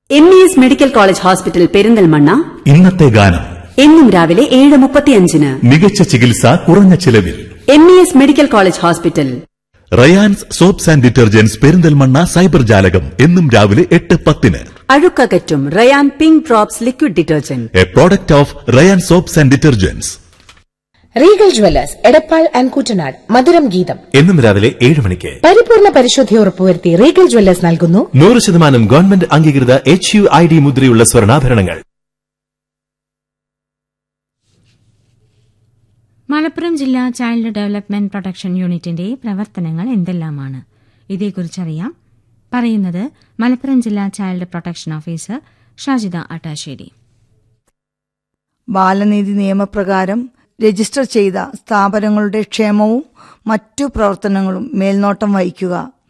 M E S medical college hospital Perinthalmanna ഇന്നത്തെ ഗാനം എന്നും രാവിലെ ഏഴ് മുപ്പത്തിയഞ്ചിന് മികച്ച ചികിത്സ കുറഞ്ഞ ചിലവിൽ M E S medical college hospital Rayan's soaps and detergents Perinthalmanna cyber ജാലകം എന്നും രാവിലെ എട്ട് പത്തിന് അഴുക്കകറ്റും Rayan pink drops liquid detergent a product of Rayan soaps and detergents Regal jewellers Edappal and Koottanad മധുരം ഗീതം എന്നും രാവിലെ ഏഴ് മണിക്ക് പരിപൂർണ പരിശുദ്ധി ഉറപ്പുവരുത്തി റീഗൽ ജ്വല്ലേഴ്സ് നൽകുന്നു നൂറ് ശതമാനം ഗവൺമെന്റ് അംഗീകൃത എച്ച് യു ഐ ഡി മുദ്രയുള്ള സ്വർണ്ണാഭരണങ്ങൾ മലപ്പുറം ജില്ലാ ചൈൽഡ് ഡെവലപ്മെന്റ് പ്രൊട്ടക്ഷൻ യൂണിറ്റിന്റെ പ്രവർത്തനങ്ങൾ എന്തെല്ലാമാണ് ഇതേക്കുറിച്ചറിയാം പറയുന്നത് മലപ്പുറം ജില്ലാ child protection officer Shajida Attasseri ബാലനീതി നിയമപ്രകാരം രജിസ്റ്റർ ചെയ്ത സ്ഥാപനങ്ങളുടെ ക്ഷേമവും മറ്റു പ്രവർത്തനങ്ങളും മേൽനോട്ടം വഹിക്കുക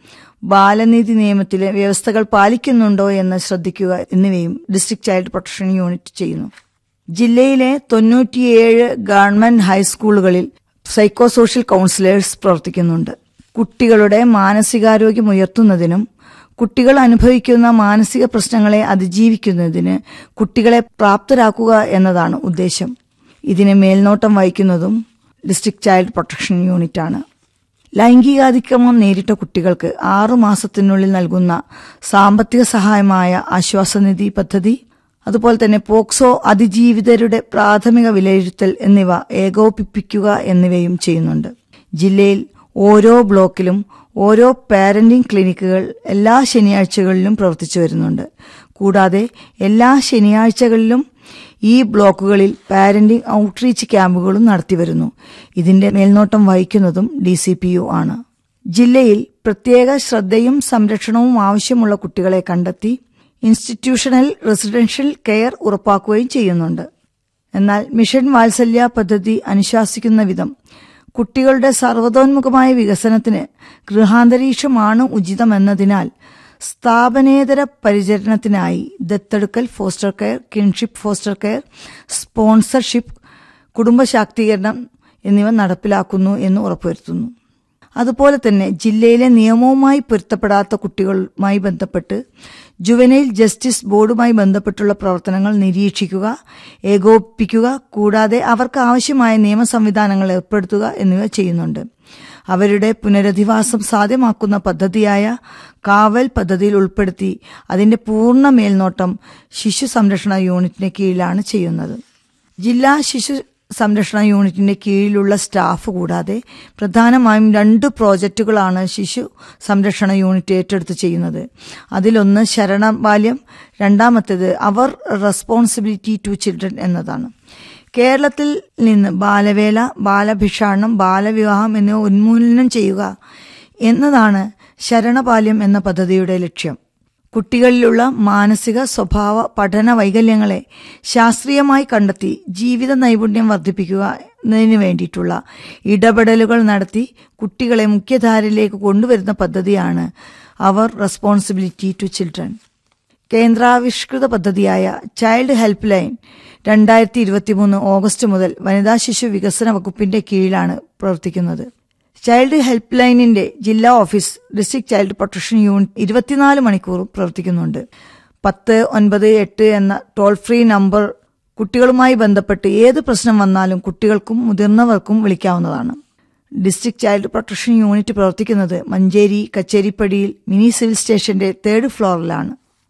ബാലനീതി നിയമത്തിലെ വ്യവസ്ഥകൾ പാലിക്കുന്നുണ്ടോ എന്ന് ശ്രദ്ധിക്കുക എന്നിവയും ഡിസ്ട്രിക്ട് ചൈൽഡ് പ്രൊട്ടക്ഷൻ യൂണിറ്റ് ചെയ്യുന്നു ജില്ലയിലെ തൊണ്ണൂറ്റിയേഴ് ഗവൺമെന്റ് ഹൈസ്കൂളുകളിൽ സൈക്കോ സോഷ്യൽ കൌൺസിലേഴ്സ് പ്രവർത്തിക്കുന്നുണ്ട് കുട്ടികളുടെ മാനസികാരോഗ്യം ഉയർത്തുന്നതിനും കുട്ടികൾ അനുഭവിക്കുന്ന മാനസിക പ്രശ്നങ്ങളെ അതിജീവിക്കുന്നതിന് കുട്ടികളെ പ്രാപ്തരാക്കുക എന്നതാണ് ഉദ്ദേശം ഇതിന് മേൽനോട്ടം വഹിക്കുന്നതും ഡിസ്ട്രിക്ട് ചൈൽഡ് പ്രൊട്ടക്ഷൻ യൂണിറ്റാണ് ലൈംഗികാതിക്രമം നേരിട്ട കുട്ടികൾക്ക് ആറു മാസത്തിനുള്ളിൽ നൽകുന്ന സാമ്പത്തിക സഹായമായ ആശ്വാസനിധി പദ്ധതി അതുപോലെ തന്നെ പോക്സോ അതിജീവിതരുടെ പ്രാഥമിക വിലയിരുത്തൽ എന്നിവ ഏകോപിപ്പിക്കുക എന്നിവയും ചെയ്യുന്നുണ്ട് ജില്ലയിൽ ഓരോ ബ്ലോക്കിലും ഓരോ പാരന്റിംഗ് ക്ലിനിക്കുകൾ എല്ലാ ശനിയാഴ്ചകളിലും പ്രവർത്തിച്ചു വരുന്നുണ്ട് കൂടാതെ എല്ലാ ശനിയാഴ്ചകളിലും ഈ ബ്ലോക്കുകളിൽ പാരന്റിംഗ് ഔട്ട്റീച്ച് ക്യാമ്പുകളും നടത്തിവരുന്നു ഇതിന്റെ മേൽനോട്ടം വഹിക്കുന്നതും ഡി സി പി യു ആണ് ജില്ലയിൽ പ്രത്യേക ശ്രദ്ധയും സംരക്ഷണവും ആവശ്യമുള്ള കുട്ടികളെ കണ്ടെത്തി ഇൻസ്റ്റിറ്റ്യൂഷണൽ റെസിഡൻഷ്യൽ കെയർ ഉറപ്പാക്കുകയും ചെയ്യുന്നുണ്ട് എന്നാൽ മിഷൻ വാത്സല്യ പദ്ധതി അനുശാസിക്കുന്ന വിധം കുട്ടികളുടെ സർവതോന്മുഖമായ വികസനത്തിന് ഗൃഹാന്തരീക്ഷമാണ് ഉചിതമെന്നതിനാൽ സ്ഥാപനേതര പരിചരണത്തിനായി ദത്തെടുക്കൽ foster care kinship foster care sponsorship കുടുംബ ശാക്തീകരണം എന്നിവ നടപ്പിലാക്കുന്നു എന്ന് ഉറപ്പുവരുത്തുന്നു അതുപോലെ തന്നെ ജില്ലയിലെ നിയമവുമായി പൊരുത്തപ്പെടാത്ത കുട്ടികളുമായി ബന്ധപ്പെട്ട് ജുവനൈൽ ജസ്റ്റിസ് ബോർഡുമായി ബന്ധപ്പെട്ടുള്ള പ്രവർത്തനങ്ങൾ നിരീക്ഷിക്കുക ഏകോപിപ്പിക്കുക കൂടാതെ അവർക്ക് ആവശ്യമായ നിയമ സംവിധാനങ്ങൾ ഏർപ്പെടുത്തുക എന്നിവ ചെയ്യുന്നുണ്ട് അവരുടെ പുനരധിവാസം സാധ്യമാക്കുന്ന പദ്ധതിയായ കാവൽ പദ്ധതിയിൽ ഉൾപ്പെടുത്തി അതിന്റെ പൂർണ്ണ മേൽനോട്ടം ശിശു സംരക്ഷണ യൂണിറ്റിന് കീഴിലാണ് ചെയ്യുന്നത് ജില്ലാ ശിശു സംരക്ഷണ യൂണിറ്റിന്റെ കീഴിലുള്ള സ്റ്റാഫ് കൂടാതെ പ്രധാനമായും രണ്ട് പ്രോജക്റ്റുകളാണ് ശിശു സംരക്ഷണ യൂണിറ്റ് ഏറ്റെടുത്ത് ചെയ്യുന്നത് അതിലൊന്ന് ശരണബാല്യം രണ്ടാമത്തേത് അവർ റെസ്പോൺസിബിലിറ്റി ടു ചിൽഡ്രൻ എന്നതാണ് കേരളത്തിൽ നിന്ന് ബാലവേല ബാലഭിഷാടനം ബാലവിവാഹം എന്നിവ ഉന്മൂലനം ചെയ്യുക എന്നതാണ് ശരണബാല്യം എന്ന പദ്ധതിയുടെ ലക്ഷ്യം കുട്ടികളിലുള്ള മാനസിക സ്വഭാവ പഠന വൈകല്യങ്ങളെ ശാസ്ത്രീയമായി കണ്ടെത്തി ജീവിത നൈപുണ്യം വർദ്ധിപ്പിക്കുക എന്നതിന് വേണ്ടിയിട്ടുള്ള ഇടപെടലുകൾ നടത്തി കുട്ടികളെ മുഖ്യധാരയിലേക്ക് കൊണ്ടുവരുന്ന പദ്ധതിയാണ് അവർ റെസ്പോൺസിബിലിറ്റി ടു ചിൽഡ്രൻ കേന്ദ്രാവിഷ്കൃത പദ്ധതിയായ ചൈൽഡ് ഹെൽപ്പ് ലൈൻ രണ്ടായിരത്തി ഇരുപത്തിമൂന്ന് ഓഗസ്റ്റ് മുതൽ വനിതാ ശിശു വികസന വകുപ്പിന്റെ കീഴിലാണ് പ്രവർത്തിക്കുന്നത് ചൈൽഡ് ഹെൽപ്പ് ലൈനിന്റെ ജില്ലാ office district child protection unit ഇരുപത്തിനാല് മണിക്കൂറും പ്രവർത്തിക്കുന്നുണ്ട് പത്ത് ഒൻപത് എട്ട് എന്ന ടോൾ ഫ്രീ നമ്പർ കുട്ടികളുമായി ബന്ധപ്പെട്ട് ഏത് പ്രശ്നം വന്നാലും കുട്ടികൾക്കും മുതിർന്നവർക്കും വിളിക്കാവുന്നതാണ് ഡിസ്ട്രിക്ട് ചൈൽഡ് പ്രൊട്ടക്ഷൻ യൂണിറ്റ് പ്രവർത്തിക്കുന്നത് മഞ്ചേരി കച്ചേരിപ്പടിയിൽ മിനി സിവിൽ സ്റ്റേഷന്റെ തേർഡ് ഫ്ലോറിലാണ്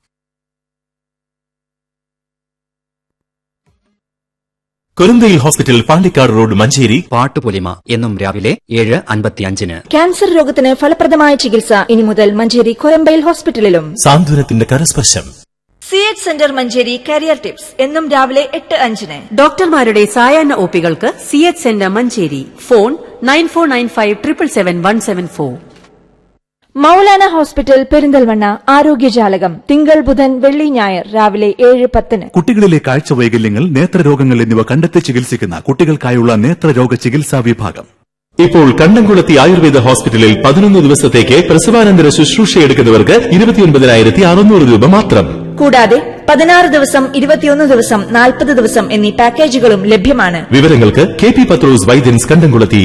കുരുന്തയിൽ ഹോസ്പിറ്റൽ പാണ്ടിക്കാട് റോഡ് മഞ്ചേരി പാട്ടുപൊലിമ എന്നും രാവിലെ ഏഴ് അൻപത്തിയഞ്ചിന് ക്യാൻസർ രോഗത്തിന് ഫലപ്രദമായ ചികിത്സ ഇനി മുതൽ മഞ്ചേരി കൊരമ്പയിൽ ഹോസ്പിറ്റലിലും സാന്ത്വനത്തിന്റെ കരസ്പർശം C H centre Manjeri career tips എന്നും രാവിലെ എട്ട് അഞ്ചിന് ഡോക്ടർമാരുടെ സായാഹ്ന ഒപികൾക്ക് C H centre Manjeri phone nine four nine five triple seven one seven four Maulana hospital Perinthalmanna ആരോഗ്യജാലകം തിങ്കൾ ബുധൻ വെള്ളി ഞായർ രാവിലെ ഏഴ് പത്തിന് കുട്ടികളിലെ കാഴ്ച വൈകല്യങ്ങൾ നേത്രരോഗങ്ങൾ എന്നിവ കണ്ടെത്തി ചികിത്സിക്കുന്ന കുട്ടികൾക്കായുള്ള നേത്രരോഗ ചികിത്സാ വിഭാഗം ഇപ്പോൾ കണ്ടംകുളത്തി ആയുർവേദ ഹോസ്പിറ്റലിൽ പതിനൊന്ന് ദിവസത്തേക്ക് പ്രസവാനന്തര ശുശ്രൂഷ എടുക്കുന്നവർക്ക് ഇരുപത്തിയൊൻപതിനായിരത്തി അറുന്നൂറ് രൂപ മാത്രം കൂടാതെ പതിനാറ് ദിവസം ഇരുപത്തിയൊന്ന് ദിവസം നാൽപ്പത് ദിവസം എന്നീ പാക്കേജുകളും ലഭ്യമാണ് വിവരങ്ങൾക്ക് കെ പി പത്രോസ് വൈദ്യൻസ് കണ്ടംകുളത്തി